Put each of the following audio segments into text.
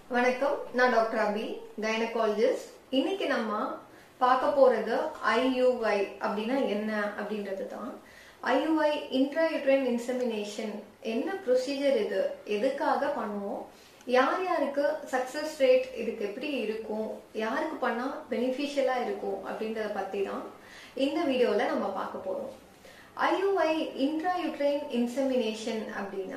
வணக்கம் நான் டாக்டர் அபி கைனகாலஜிஸ்ட் இன்னைக்கு நம்ம பார்க்க போறது ஐயுஐ அப்படின்னா என்ன அப்படின்றது தான் ஐயுஐ இன்ட்ராயூட்ரைன் இன்செமினேஷன் என்ன ப்ரொசீஜர் இது எதுக்காக பண்ணுவோம் யார் யாருக்கு சக்சஸ் ரேட் இதுக்கு எப்படி இருக்கும் யாருக்கு பண்ணா பெனிஃபிஷியலா இருக்கும் அப்படின்றத பத்தி தான் இந்த வீடியோல நம்ம பார்க்க போறோம் ஐயுஐ இன்ட்ராயூட்ரைன் இன்செமினேஷன் அப்படின்னா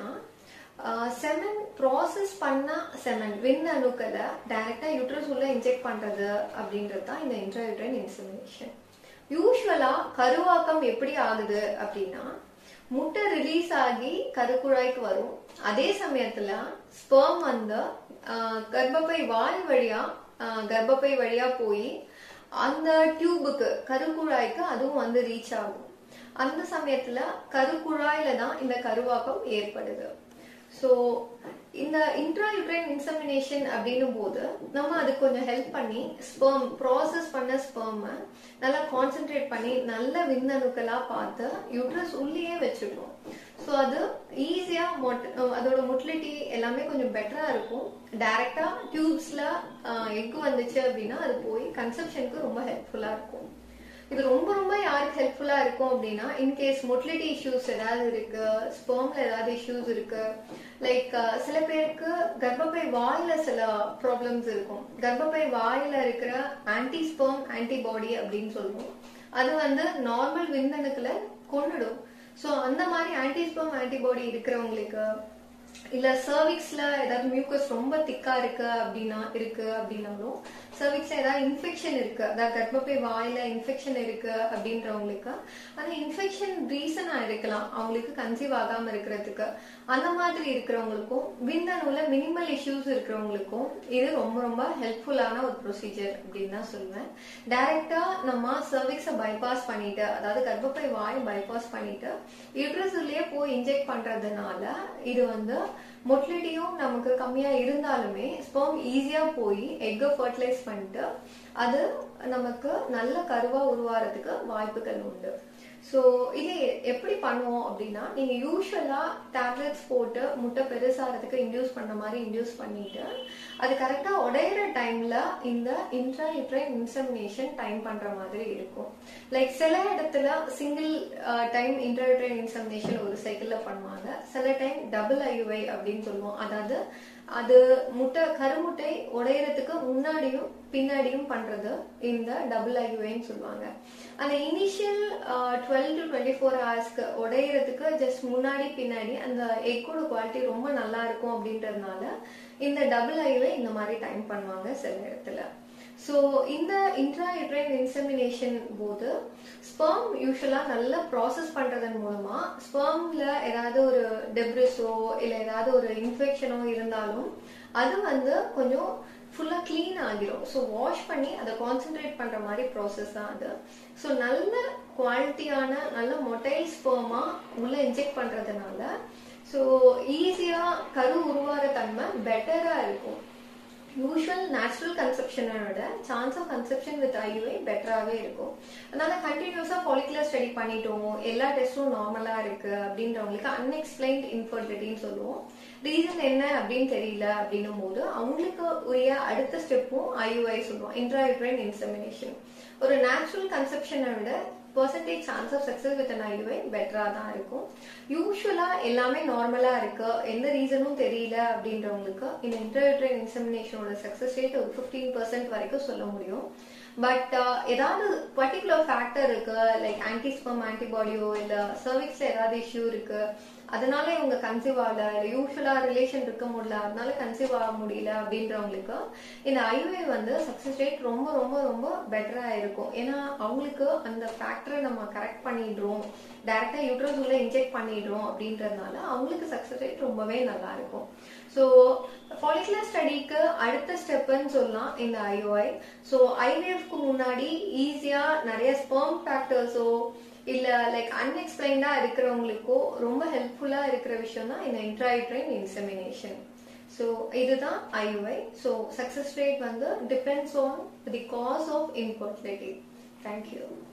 செமன் ப்ராசஸ் பண்ண செமன் விண் அணுக்களை டைரக்டா யூட்ரஸ் உள்ள இன்ஜெக்ட் பண்றது அப்படின்றது தான் இந்த இன்ட்ராயூட்ரைன் இன்செமினேஷன் யூஸ்வலா கருவாக்கம் எப்படி ஆகுது அப்படின்னா முட்டை ரிலீஸ் ஆகி கருக்குழாய்க்கு வரும் அதே சமயத்துல ஸ்பெர்ம் வந்து ஆஹ், கர்ப்பப்பை வாய் வழியா ஆஹ், கர்ப்பப்பை வழியா போய் அந்த டியூபுக்கு கருக்குழாய்க்கு அதுவும் வந்து ரீச் ஆகும் அந்த சமயத்துல கருக்குழாயில தான் இந்த கருவாக்கம் ஏற்படுது ஸோ இந்த இன்ட்ராயூட்ரைன் இன்செமினேஷன் அப்படின்னும் போது நம்ம அதுக்கு கொஞ்சம் ஹெல்ப் பண்ணி ஸ்பெர்ம் ப்ராசஸ் பண்ண ஸ்பெர்மை நல்லா கான்சென்ட்ரேட் பண்ணி நல்ல விந்தணுக்களா பார்த்து யூட்ரஸ் உள்ளேயே வச்சுட்டோம் ஸோ அது ஈஸியா மொட் அதோட மொட்டிலிட்டி எல்லாமே கொஞ்சம் பெட்டரா இருக்கும் டைரக்டா டியூப்ஸ்ல எக் வந்துச்சு அப்படின்னா அது போய் கன்செப்ஷனுக்கு ரொம்ப ஹெல்ப்ஃபுல்லா இருக்கும் இது ரொம்ப ரொம்ப யாருக்கு ஹெல்ப்ஃபுல்லா இருக்கும் அப்படின்னா இன்கேஸ் மொட்டிலிட்டி இஷ்யூஸ் ஏதாவது இருக்கு ஸ்பெர்ம்ல ஏதாவது இஷ்யூஸ் இருக்கு லைக் சில பேருக்கு கர்ப்பப்பை வாயில சில ப்ராப்ளம்ஸ் இருக்கும் கர்ப்பப்பை வாயில இருக்கிற ஆன்டி ஸ்பெர்ம் ஆன்டிபாடி அப்படின்னு சொல்லுவோம் அது வந்து நார்மல் விந்தணுக்களை கொன்னுடும் ஸோ அந்த மாதிரி ஆன்டி ஸ்பெர்ம் ஆன்டிபாடி இருக்கிறவங்களுக்கு இல்ல சர்விக்ஸ்ல ஏதாவது மியூக்கஸ் ரொம்ப திக்கா இருக்கு அப்படின்னா இருக்கு அப்படின்னாலும் சர்விக்ஸ்ல ஏதாவது இன்ஃபெக்ஷன் இருக்கு அதாவது கர்ப்பப்பை வாயில இன்ஃபெக்ஷன் இருக்கு அப்படின்றவங்களுக்கு அந்த இன்ஃபெக்ஷன் ரீசனா இருக்கலாம் அவங்களுக்கு கன்சீவ் ஆகாம இருக்கிறதுக்கு அந்த மாதிரி இருக்கிறவங்களுக்கும் விந்தணுல மினிமல் இஷ்யூஸ் இருக்கிறவங்களுக்கும் இது ரொம்ப ரொம்ப ஹெல்ப்ஃபுல்லான ஒரு ப்ரொசீஜர் அப்படின்னு தான் சொல்லுவேன் டைரக்டா நம்ம சர்விக்ஸை பைபாஸ் பண்ணிட்டு அதாவது கர்ப்பப்பை வாய் பைபாஸ் பண்ணிட்டு யூட்ரஸ்லயே போய் இன்ஜெக்ட் பண்றதுனால இது வந்து மொட்டிலிட்டியும் நமக்கு கம்மியா இருந்தாலுமே ஸ்பெர்ம் ஈஸியா போய் எக்கை ஃபர்டிலைஸ் பண்ணிட்டு அது நமக்கு நல்ல கருவா உருவாறதுக்கு வாய்ப்புகள் உண்டு ஸோ இது எப்படி பண்ணுவோம் அப்படின்னா நீங்க யூஸ்வலா டேப்லெட்ஸ் போட்டு முட்டை பெருசாகிறதுக்கு இன்டியூஸ் பண்ண மாதிரி இன்டியூஸ் பண்ணிட்டு அது கரெக்டா உடையிற டைம்ல இந்த இன்ட்ரா யூட்ரைன் இன்செமினேஷன் டைம் பண்ற மாதிரி இருக்கும் லைக் சில இடத்துல சிங்கிள் டைம் இன்ட்ராயூட்ரைன் இன்செமினேஷன் ஒரு சைக்கிள்ல பண்ணுவாங்க சில டைம் டபுள் ஐயுஐ அப்படின்னு சொல்லுவோம் அதாவது அது முட்டை கருமுட்டை உடையறதுக்கு முன்னாடியும் பின்னாடியும் பண்றது இந்த டபுள் ஐயுஐன்னு சொல்லுவாங்க அந்த initial twelve to twenty four ஹவர்ஸ்க்கு உடையறதுக்கு ஜஸ்ட் முன்னாடி பின்னாடி அந்த எக்கோட குவாலிட்டி ரொம்ப நல்லா இருக்கும் அப்படின்றதுனால இந்த டபுள் ஐயுஐ இந்த மாதிரி டைம் பண்ணுவாங்க சில இடத்துல ஸோ இந்த இன்ட்ராயூட்ரைன் இன்செமினேஷன் போது ஸ்பெர்ம் யூஸ்வலா நல்லா ப்ராசஸ் பண்றதன் மூலமா ஸ்பெர்ம்ல ஏதாவது ஒரு டெப்ரிஸோ இல்ல ஏதாவது ஒரு இன்ஃபெக்ஷனோ இருந்தாலும் அது வந்து கொஞ்சம் ஃபுல்லா க்ளீன் ஆகிரும் ஸோ வாஷ் பண்ணி அதை கான்சென்ட்ரேட் பண்ற மாதிரி ப்ராசஸ் தான் அது ஸோ நல்ல குவாலிட்டியான நல்ல மொட்டைல் ஸ்பெர்மா உள்ள இன்ஜெக்ட் பண்றதுனால ஸோ ஈஸியா கரு உருவார தன்மை பெட்டரா இருக்கும் யூஷுவல் நேச்சுரல் கன்செப்ஷனோட chance of conception with IUI பெட்டராகவே இருக்கும் அதனால கண்டினியூஸாக ஃபாலிகுலர் ஸ்டடி பண்ணிட்டோம் எல்லா டெஸ்ட்டும் நார்மலாக இருக்கு அப்படின்றவங்களுக்கு அன்எக்ஸ்பிளைன்ட் இன்ஃபர்டிலிட்டின்னு சொல்லுவோம் ரீசன் என்ன அப்படின்னு தெரியல அப்படின்னும் போது அவங்களுக்கு உரிய அடுத்த ஸ்டெப்பும் ஐயுஐ சொல்லுவோம் இன்ட்ராயூட்ரைன் இன்செமினேஷன் ஒரு நேச்சுரல் கன்செப்ஷனை விட percentage chance of success with an IUI பெட்டராக தான் இருக்கும் யூஸ்வலா எல்லாமே நார்மலா இருக்கு எந்த ரீசனும் தெரியல அப்படின்றவங்களுக்கு இந்த இன்டர்ட்ரைன் இன்செமினேஷனோட சக்சஸ் ரேட் ஒரு ஃபிஃப்டீன் பர்சன்ட் வரைக்கும் சொல்ல முடியும் பட் ஏதாவது பர்டிகுலர் ஃபேக்டர் இருக்கு லைக் ஆன்டிஸ்பம் ஆன்டிபாடியோ இல்ல சர்விக்ஸ்ல ஏதாவது இஷ்யூ இருக்கு அதனால இவங்க கன்சீவ் ஆகல இல்ல யூஸ்வலா ரிலேஷன் இருக்க முடியல அதனால கன்சீவ் ஆக முடியல அப்படின்றவங்களுக்கு இந்த ஐயுஐ வந்து சக்சஸ் ரேட் ரொம்ப ரொம்ப ரொம்ப பெட்டரா இருக்கும் ஏன்னா அவங்களுக்கு அந்த ஃபேக்டரை நம்ம கரெக்ட் பண்ணிடுறோம் டைரக்டா யூட்ரஸ் உள்ள இன்ஜெக்ட் பண்ணிடுறோம் அப்படின்றதுனால அவங்களுக்கு சக்சஸ் ரேட் ரொம்பவே நல்லா இருக்கும் ஸோ ஃபாலிகுலர் ஸ்டடிக்கு அடுத்த ஸ்டெப்னு சொல்லலாம் இந்த ஐஓஐ ஸோ ஐவிஎஃப்க்கு முன்னாடி ஈஸியா நிறைய ஸ்பெர்ம் ஃபேக்டர்ஸோ இல்ல லைக் அன்எக்ஸ்பிளைன்டா இருக்கிறவங்களுக்கோ ரொம்ப ஹெல்ப்ஃபுல்லா இருக்கிற விஷயம் தான் இந்த இன்ட்ராயூட்ரைன் இன்செமினேஷன் ஸோ இதுதான் ஐயுஐ ஸோ சக்சஸ் ரேட் வந்து depends on the cause of infertility thank you